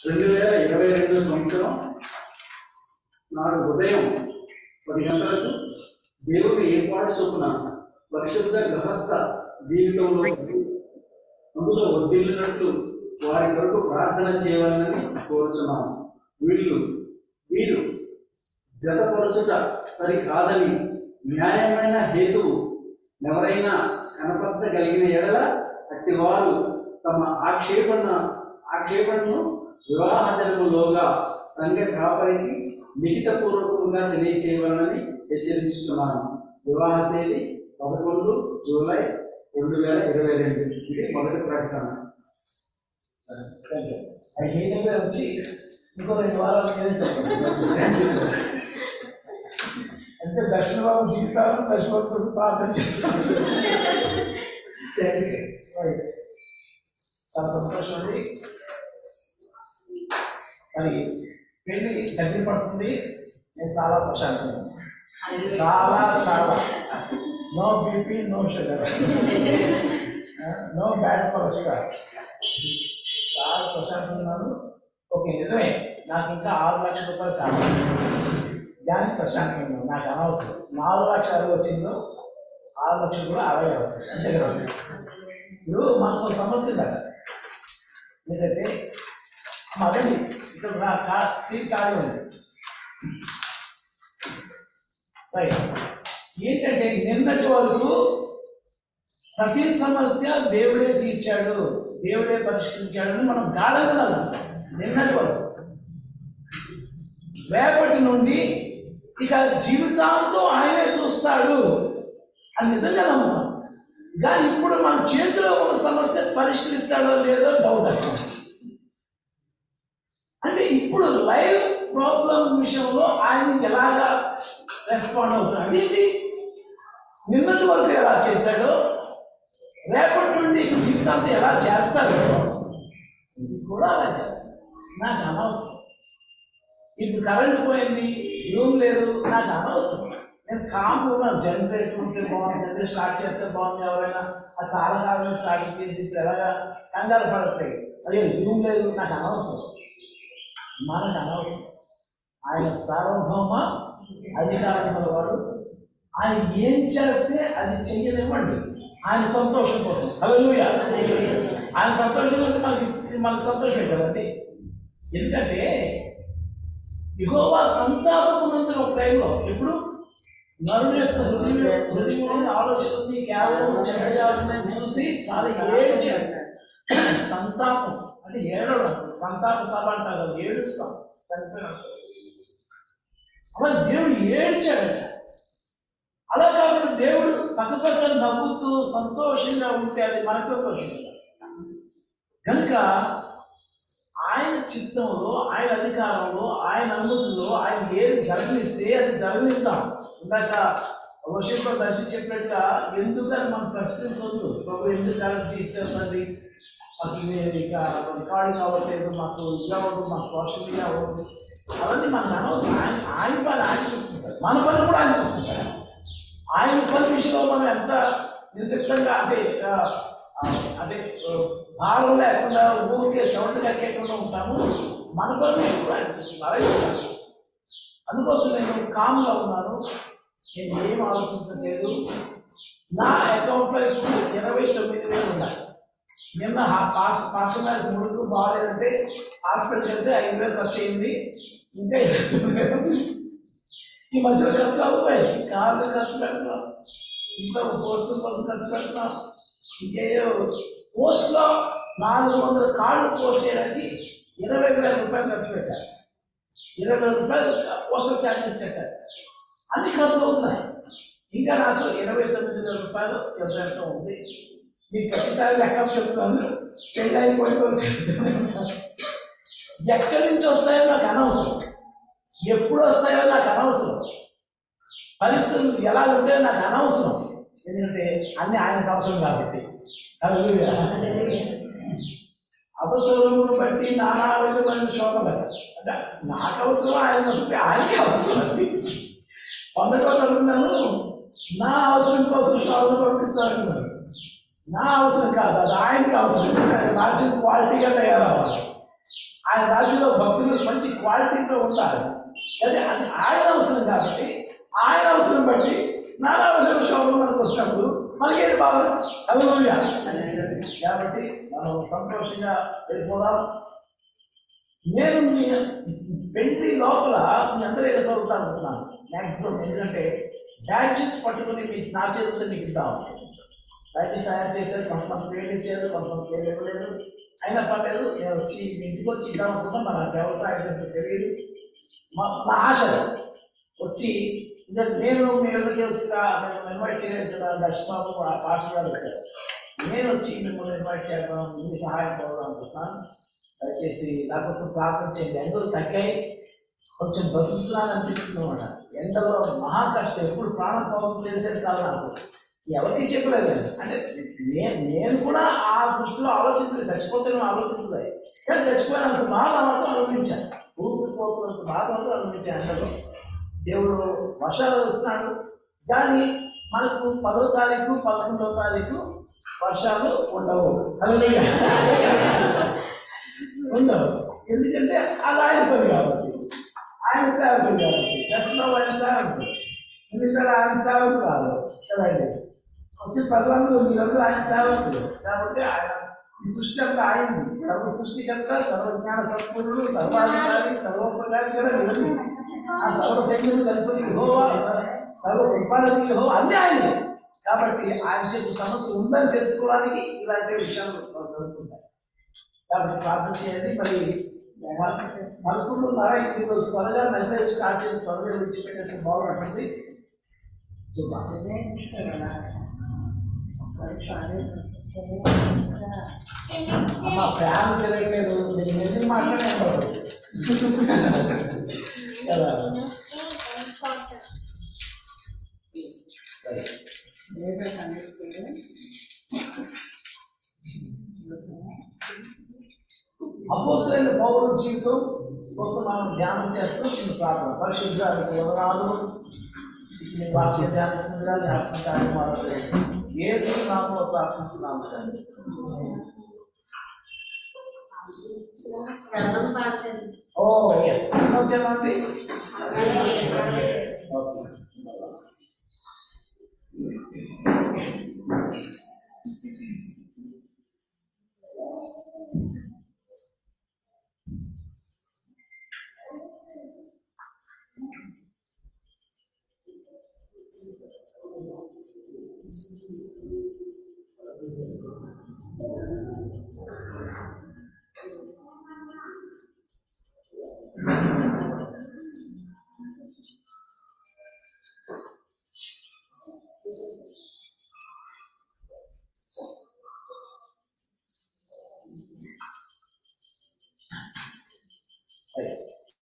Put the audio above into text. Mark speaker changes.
Speaker 1: రెండు వేల ఇరవై రెండు సంవత్సరం నాడు ఉదయం పది గంటలకు దేవుని ఏర్పాటు చొప్పున పరిశుద్ధ గృహస్థ జీవితంలో అందులో వర్ధిల్లినట్లు వారి కొరకు ప్రార్థన చేయాలని కోరుచున్నాను వీళ్ళు వీరు జతపరచుట సరికాదని న్యాయమైన హేతువు ఎవరైనా కనపరచగలిగిన ఎడల అట్టి వారు తమ ఆక్షేపణ ఆక్షేపణను వివాహ దినములోగా సంఘ కాపరికి లిఖితపూర్వకంగా తెలియచేయవాలని హెచ్చరించుతున్నాను వివాహ తేదీ పదకొండు జూలై రెండు వేల ఇరవై రెండు ఇది మొదటి ప్రకటన
Speaker 2: ఐదు మీద వచ్చి ఇంకో రెండు వారాలు మీరే చెప్పండి అంటే దక్షిణ బాబు జీవితాలను దక్షిణ బాబు కోసం ప్రార్థన చేస్తాను థ్యాంక్స్ రైట్ చాలా సంతోషం అండి మరి పెళ్ళి దగ్గర పడుతుంది నేను చాలా ప్రశాంతంగా ఉన్నాను. చాలా చాలా no BP no sugar no bad cholesterol చాలా ప్రశాంతంగా ఉన్నాను ఓకే నిజమే నాకు ఇంకా ఆరు లక్షల రూపాయలు కావాలి దానికి ప్రశాంతంగా ఉన్నాను నాకు అనవసరం నాలుగు లక్షలు వచ్చిందో ఆరు లక్షలు కూడా అరవై అవసరం అంతే కదా ఇప్పుడు మనకు ఒక సమస్య ఉందట ఏంటంటే మగండి ఇక్కడ నా కా సీట్ ఖాళీ ఉంది రైట్ ఏంటంటే నిన్నటి వరకు ప్రతి సమస్య దేవుడే తీర్చాడు దేవుడే పరిష్కరించాడని మనం గాఢంగా నమ్ముతాం. నిన్నటి వరకు రేపటి నుండి ఇక జీవితాంతం ఆయనే చూస్తాడు అది నిజంగా నమ్ముతాం కానీ ఇప్పుడు మన చేతిలో ఉన్న సమస్య పరిష్కరిస్తాడో లేదో డౌట్ అసలు అంటే ఇప్పుడు లైవ్ ప్రాబ్లం విషయంలో ఆయన ఎలాగా రెస్పాండ్ అవుతున్నాడు అదేంటి నిన్నటి వరకు ఎలా చేశాడో రేపటి నుండి ఇక జీవితాంతం ఎలా చేస్తాడో ఇది కూడా అలా చేస్తాడు నాకు అనవసరం ఇప్పుడు కరెంట్ పోయింది జూమ్ లేదు నాకు అనవసరం నేను కామ్గా జనరేటర్ ఉంటే బాగుంటుంది స్టార్ట్ చేస్తే బాగుంది ఎవరైనా అది చాలా కాలం స్టార్ట్ చేసి ఇప్పుడు ఎలాగా కంగారు పడతాయి అయ్యో జూమ్ లేదు నాకు అనవసరం మనకు అనవసరం ఆయన సార్వభౌమ అధికారం గలవాడు ఆయన ఏం చేస్తే అది చెయ్యనివ్వండి ఆయన సంతోషం కోసం హల్లెలూయా ఆయన సంతోషం ఉంటే మనకి ఇస్తే మనకు సంతోషమే కదండి ఎందుకంటే యెహోవా సంతాపమునందున ఒక టైంలో ఎప్పుడు నరుడు యొక్క హృదయం హృదయంలోని ఆలోచనని కేవలం చెడ్డజాలని చూసి చాలా ఏడ్చాడు సంతాపం అంటే ఏడవడం సంతాప సభ అంటారు కదా, ఏడుస్తాం చనిపోయిన అలా దేవుడు ఏడ్చాడట అలా కాకుండా దేవుడు పక్క పక్కన నవ్వుతూ సంతోషంగా ఉంటే అది మనకు సంతోషం కదా. కనుక ఆయన చిత్తంలో ఆయన అధికారంలో ఆయన అనుమతిలో ఆయన ఏది జరగనిస్తే అది జరగనిద్దాం ఇందాక వర్షంలో దర్శి చెప్పినట్టుగా ఎందుకని మనం ప్రశ్నించవద్దు ప్రభు ఎందుకు కరెక్ట్ తీసుకెళ్తుంది మాకు ఇవి ఇక రికార్డింగ్ అవ్వట్లేదు మాకు ఇది అవ్వదు మాకు సోషల్ మీడియా అవ్వదు అవన్నీ మనకు అనవసరం ఆయన ఆయన పని ఆయన చూసుకుంటారు మన పని కూడా ఆయన చూసుకుంటారు ఆయన పని విషయంలో మనం ఎంత నిర్దిష్టంగా అంటే ఆ, ఆ, అంటే ఆ, భారం లేకుండా ఊరికే చోటు కట్టేయకుండా ఉంటాము మన పని విషయం కూడా ఆయన చూసుకుంటారు అలాగే ఉండాలి. అందుకోసం నేను కామ్గా ఉన్నాను నేను ఏం ఆలోచించలేదు నా అకౌంట్లో ఇప్పుడు ఇరవై తొమ్మిది వేలు ఉన్నాయి నిన్న హా- పాస్ పాస్టర్ గారికి ముడుకు బాగాలేదంటే హాస్పిటల్కి వెళ్తే ఐదు వేలు ఖర్చు అయింది ఇంకా ఇరవై తొమ్మిది వేలు ఉంది. ఈ మధ్యలో ఖర్చు అవుతాయి కార్లు ఖర్చు పెడుతున్నాం ఇంట్లో పోస్టుల కోసం ఖర్చు పెడుతున్నాం ఇంకేయో పోస్ట్లో నాలుగు వందల కార్డు పోస్ట్ చేయడానికి ఇరవై వేల రూపాయలు ఖర్చు పెట్టారు ఇరవై వేల రూపాయలు పోస్టల్ ఛార్జెస్ పెట్టారు అన్ని ఖర్చు అవుతున్నాయి ఇంకా నాకు ఇరవై తొమ్మిది వేల రూపాయలు ఎంత ఉంది మీకు ప్రతిసారి లెక్క చెప్తాను పెళ్ళి అయిపోయి ఎక్కడి నుంచి వస్తాయో నాకు అనవసరం ఎప్పుడు వస్తాయో నాకు అనవసరం పరిస్థితులు ఎలా ఉంటాయో నాకు అనవసరం ఎందుకంటే అన్ని ఆయనకు అవసరం కాబట్టి హల్లెలూయా. అవసరమును బట్టి నానా విధమైన శోధనలు అంటే నాకు అవసరం ఆయన వస్తే ఆయనకి అవసరం అండి పొందడం అనుకున్నాను నా అవసరం కోసం శోధన పంపిస్తాను నా అవసరం కాదు అది ఆయనకి అవసరం ఆయన రాజ్యం క్వాలిటీగా తయారవ్వాలి ఆయన రాజ్యం మంచి క్వాలిటీతో ఉండాలి అదే అది ఆయన అవసరం కాబట్టి ఆయన అవసరం బట్టి నానా అవసరం శోభం మనకు వచ్చినప్పుడు మనకేది బాగా హల్లెలూయా కాబట్టి మనం సంతోషంగా వెళ్ళిపోదాం నేను మీ పెళ్లి లోపల మీ అందరూ ఏదో చదువుతా అనుకున్నాను మ్యాక్సిమం ఎందుకంటే బ్యాచెస్ పట్టుకుని మీకు నా చేతితో మీకు ఇద్దాం బ్యాచెస్ తయారు చేశారు కొంతమంది పేర్లు ఇచ్చారు కొంతమంది పేర్లు ఇవ్వలేదు అయినా పర్లేదు నేను వచ్చి మీ ఇంటికి వచ్చి ఇద్దాం అనుకున్నా మన వ్యవసాయం తెలియదు మా నా ఆశ వచ్చి ఇంకా నేను మీ ఇళ్ళకి వచ్చిన నేను ఇన్వైట్ చేయలేదు లక్ష్మబాబు పాస్టర్ గారు వచ్చారు నేను వచ్చి మిమ్మల్ని ఇన్వైట్ చేయడం మీ సహాయం కోరడం అనుకుంటున్నాను దయచేసి నా కోసం ప్రార్థన చేయండి ఎండలు తగ్గాయి కొంచెం బతుకుతున్నాను అనిపిస్తుంది అనమాట ఎండలో మహా కష్టం ఎప్పుడు ప్రాణం పోవడం చేసేది కాదు నాకు ఎవరికి చెప్పలేదు నేను. అంటే నేను నేను కూడా ఆ దృష్టిలో ఆలోచించలేదు చచ్చిపోతే ఆలోచించలేదు కానీ చచ్చిపోయినంత బాధ మాత్రం అనుభవించాను ఊపిరి పోతున్నంత బాధ మాత్రం అనుభవించాను ఎండలో దేవుడు వర్షాలు వస్తున్నాడు కానీ మనకు పదో తారీఖు పదకొండవ తారీఖు వర్షాలు ఉండవు హల్లెలూయా. ఉండవు ఎందుకంటే అది ఆయన పని కాబట్టి ఆయన సేవకుడు కాబట్టి దర్శనం ఆయన సేవకుడు ఎందుకంటే ఆయన సేవకు కాదు కదండి వచ్చి ప్రజలందరూ మీరందరూ ఆయన సేవకులు కాబట్టి ఆయన ఈ సృష్టి అంతా ఆయనది సర్వ సృష్టికర్త సర్వజ్ఞాన సంపూర్ణుడు సర్వాధికారి సర్వోపకారి కూడా వీరు ఆ సర్వశక్తులు గణపతి యెహోవా స- సర్వ కృపాలకి యెహోవా అన్నీ ఆయన కాబట్టి ఆయన చేతి సమస్య ఉందని తెలుసుకోవడానికి ఇలాంటి విషయాలు జరుగుతుంటాయి కాబట్టి ప్రార్థన చేయండి మరి పదకొండున్నర ఇది త్వరగా మెసేజ్ స్టార్ట్ చేసి త్వరగా విడిచిపెట్టేసి బాగుంటుంది చూద్దాం అమ్మ ఫ్యాన్ తిరగలేదు నేను ఎందుకు మాట్లాడేవాడు కదా అపోసరైన పౌరుల జీవితం కోసం మనం ధ్యానం చేస్తూ చిన్న ప్రార్థన పరిశుద్ధానికి వదనాలు మీ వాక్య ధ్యానిస్తుందిగా జ్ఞాపకాన్ని మాట్లాడే ఏ నామో ప్రార్థిస్తున్నాము తండ్రి. ఓ ఎస్ చదవండి ఓకే Right.